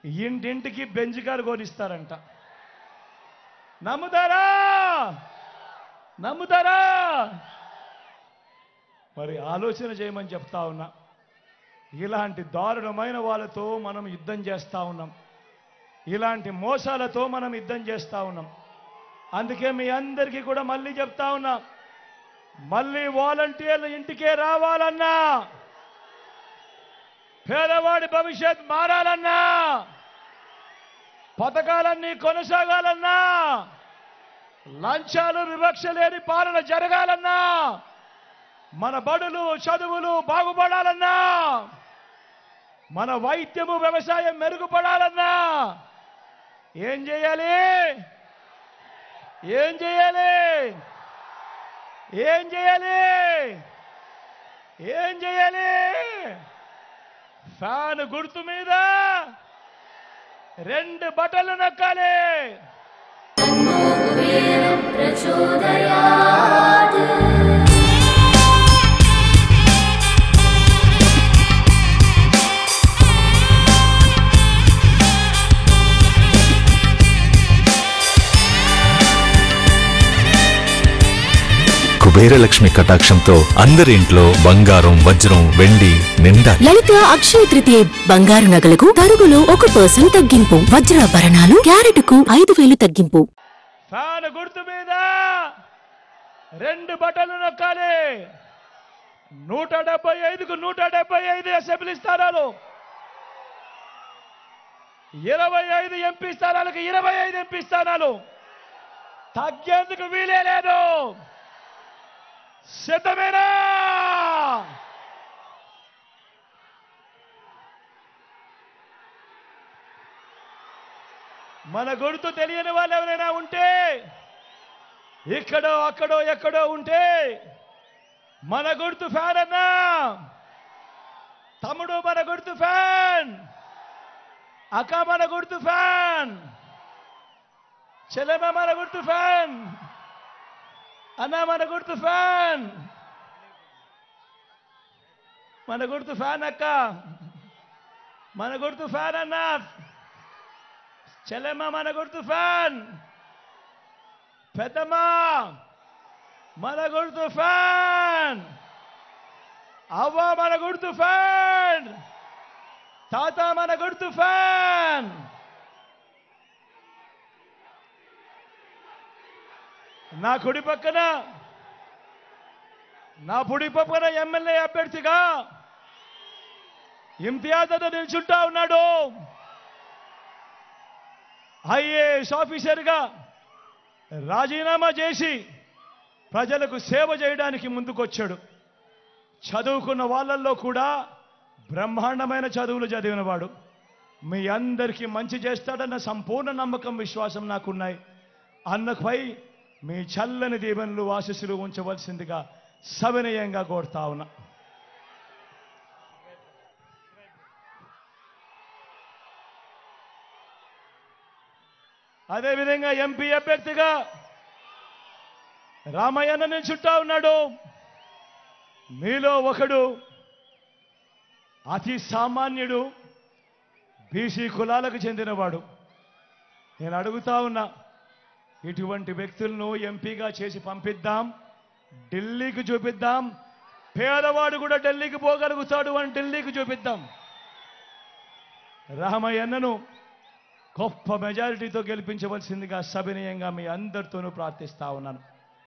ఇంటింటికి Benz car కొనిస్తారంట నమ్ముతారా నమ్ముతారా మరి ఆలోచన చేయమని చెప్తా ఉన్నా ఇలాంటి దారుణమైన వాళ్ళతో మనం యుద్ధం చేస్తా ఉన్నాం ఇలాంటి మోసాలతో మనం యుద్ధం చేస్తా ఉన్నాం అందుకే మీ అందరికీ కూడా మళ్ళీ చెప్తా ఉన్నా మళ్ళీ వాలంటీర్లు ఇంటికే రావాలన్నా పేదవాడి భవిష్యత్ మారాలన్నా పథకాలన్నీ కొనసాగాలన్నా లంచాలు వివక్ష లేని పాలన జరగాలన్నా మన బడులు చదువులు బాగుపడాలన్నా మన వైద్యము వ్యవసాయం మెరుగుపడాలన్నా ఏం చేయాలి ఏం చేయాలి ఏం చేయాలి ఏం చేయాలి ఫ్యాన్ గుర్తు మీద రెండు బటన్లు నొక్కాలి प्रचोदयात् కుబేరలక్ష్మి కటాక్షంతో అందరి ఇంట్లో బంగారం వజ్రం వెండి నిండా లలిత అక్షయ తృతీయ బంగారు నగలకు తరుగులో ఒక పర్సెంట్ తగ్గింపు వజ్రాభరణాలు క్యారెట్కు ఐదు వేలు తగ్గింపు ఫ్యాన్ గుర్తు మీద రెండు బటన్లు నొక్కాలి నూట డెబ్బై ఐదుకు నూట డెబ్బై ఐదు అసెంబ్లీ స్థానాలు ఇరవై ఐదు ఎంపీ స్థానాలకు ఇరవై ఐదు ఎంపీ స్థానాలు తగ్గేందుకు వీలే లేదు సిద్ధమేనా మన గుర్తు తెలియని వాళ్ళు ఎవరైనా ఉంటే ఇక్కడో అక్కడో ఎక్కడో ఉంటే మన గుర్తు ఫ్యాన్ అన్నా తమ్ముడు మన గుర్తు ఫ్యాన్ అక్క మన గుర్తు ఫ్యాన్ చెల్లెమ్మ మన గుర్తు ఫ్యాన్ అన్న మన గుర్తు ఫ్యాన్ మన గుర్తు ఫ్యాన్ అక్క మన గుర్తు ఫ్యాన్ అన్న చెల్లెమ్మ మన గుర్తు ఫ్యాన్ పెద్దమ్మ మన గుర్తు ఫ్యాన్ అవ్వ మన గుర్తు ఫ్యాన్ తాత మన గుర్తు ఫ్యాన్ నా కుడి పక్కన నా కుడి పక్కన ఎమ్మెల్యే అభ్యర్థిగా ఇంతియాజ్ అతను నిల్చుంటా ఉన్నాడు ఐఏఎస్ ఆఫీసర్గా రాజీనామా చేసి ప్రజలకు సేవ చేయడానికి ముందుకొచ్చాడు చదువుకున్న వాళ్ళల్లో కూడా బ్రహ్మాండమైన చదువులు చదివినవాడు మీ అందరికీ మంచి చేస్తాడన్న సంపూర్ణ నమ్మకం విశ్వాసం నాకున్నాయి అన్నపై మీ చల్లని దీవెనలు ఆశీస్సులు ఉంచవలసిందిగా సవినయంగా కోరుతా ఉన్నా అదేవిధంగా ఎంపీ అభ్యర్థిగా రామయ్యన్న నిల్చుంటా ఉన్నాడు మీలో ఒకడు అతి సామాన్యుడు బీసీ కులాలకు చెందినవాడు నేను అడుగుతా ఉన్నా ఇటువంటి వ్యక్తులను ఎంపీగా చేసి పంపిద్దాం ఢిల్లీకి చూపిద్దాం పేదవాడు కూడా ఢిల్లీకి పోగలుగుతాడు అని ఢిల్లీకి చూపిద్దాం రామయ్యన్నను గొప్ప మెజారిటీతో గెలిపించవలసిందిగా సవినయంగా మీ అందరితోనూ ప్రార్థిస్తా ఉన్నాను